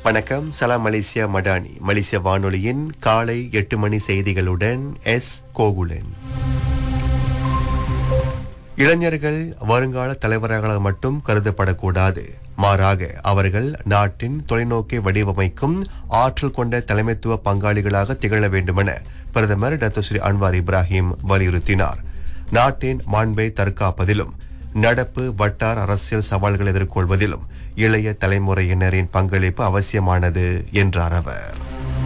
வணக்கம் சலாம் மலேசியா மடானி மலேசிய வானொலியின் காலை எட்டு மணி செய்திகளுடன் எஸ் கோகுலன் இளைஞர்கள் வருங்கால தலைவர்களாக மட்டும் கருதப்படக்கூடாது மாறாக அவர்கள் நாட்டின் தொலைநோக்கை வடிவமைக்கும் ஆற்றல் கொண்ட தலைமைத்துவ பங்காளிகளாக திகழ வேண்டுமென பிரதமர் டாக்டர் ஸ்ரீ அன்வார் இப்ராஹிம் வலியுறுத்தினார் நாட்டின் மாண்பை தற்காப்பதிலும் நடப்பு வட்டார் அரசியல் சவால்களை எதிர்கொள்வதிலும் இளைய தலைமுறையினரின் பங்களிப்பு அவசியமானது என்றார் அவர்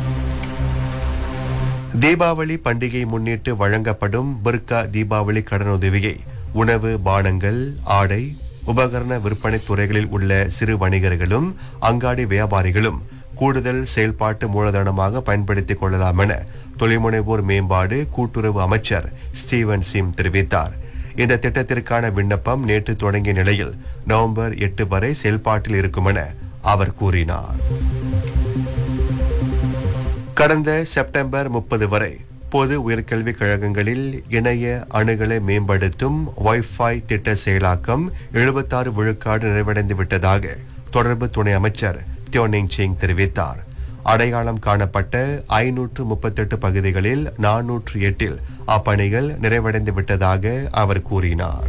தீபாவளி பண்டிகை முன்னிட்டு வழங்கப்படும் பிர்கா தீபாவளி கடனுதவியை உணவு பானங்கள் ஆடை உபகரண விற்பனை துறைகளில் உள்ள சிறு வணிகர்களும் அங்காடி வியாபாரிகளும் கூடுதல் செயல்பாட்டு மூலதனமாக பயன்படுத்திக் கொள்ளலாம் என தொழில்முனைவோர் மேம்பாடு கூட்டுறவு அமைச்சர் ஸ்டீவன் சிம் தெரிவித்தார் இந்த திட்டத்திற்கான விண்ணப்பம் நேற்று தொடங்கிய நிலையில் நவம்பர் எட்டு வரை செயல்பாட்டில் இருக்கும் என அவர் கூறினார் கடந்த செப்டம்பர் முப்பது வரை பொது உயர்கல்விக் கழகங்களில் இணைய அணுகலை மேம்படுத்தும் வைஃபை திட்ட செயலாக்கம் எழுபத்தாறு விழுக்காடு நிறைவடைந்து விட்டதாக தொடர்பு துணை அமைச்சர் தியோனிங் சிங் தெரிவித்தார் அடையாளம் காணப்பட்ட ஐநூற்று முப்பத்தெட்டு பகுதிகளில் நானூற்று எட்டில் அப்பணிகள் நிறைவடைந்து விட்டதாக அவர் கூறினார்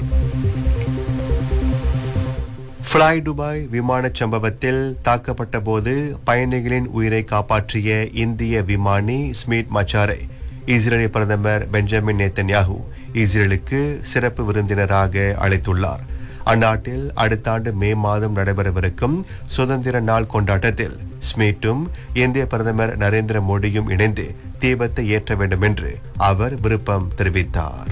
ஃப்ளை துபாய் விமானச் சம்பவத்தில் தாக்கப்பட்ட போது பயணிகளின் உயிரை காப்பாற்றிய இந்திய விமானி ஸ்மித் மச்சாரை இஸ்ரேலிய பிரதமர் பெஞ்சமின் நேத்தன்யாகு இஸ்ரேலுக்கு சிறப்பு விருந்தினராக அழைத்துள்ளார் அந்நாட்டில் அடுத்த ஆண்டு மே மாதம் நடைபெறவிருக்கும் சுதந்திர நாள் கொண்டாட்டத்தில் ஸ்மித்தும் இந்திய பிரதமர் நரேந்திர மோடியும் இணைந்து தீபத்தை ஏற்ற வேண்டும் என்று அவர் விருப்பம் தெரிவித்தார்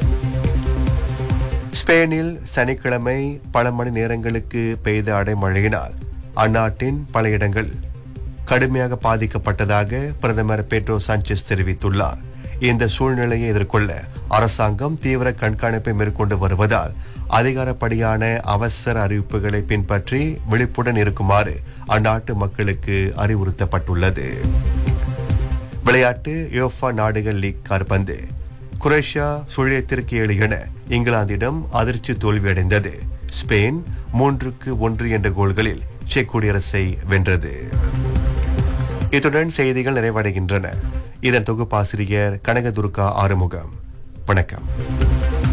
ஸ்பெயினில் சனிக்கிழமை பல மணி நேரங்களுக்கு பெய்த அடைமழையினால் அந்நாட்டின் பல இடங்கள் கடுமையாக பாதிக்கப்பட்டதாக பிரதமர் பெட்ரோ சாnchez தெரிவித்துள்ளார் இந்த சூழ்நிலையை எதிர்கொள்ள அரசாங்கம் தீவிர கண்காணிப்பை மேற்கொண்டு வருவதால் அதிகாரப்படியான அவசர அறிவிப்புகளை பின்பற்றி விழிப்புடன் இருக்குமாறு அந்நாட்டு மக்களுக்கு அறிவுறுத்தப்பட்டுள்ளது விளையாட்டு யோஃபா நாடுகள் லீக் கால்பந்து குரேஷியா சுழியத்திற்கு ஏழு என இங்கிலாந்திடம் அதிர்ச்சி தோல்வியடைந்தது ஸ்பெயின் மூன்றுக்கு ஒன்று என்ற கோல்களில் செக் குடியரசை வென்றது இத்துடன் செய்திகள் நிறைவடைகின்றன இதன் தொகுப்பாசிரியர் கனகதுர்கா ஆறுமுகம் வணக்கம்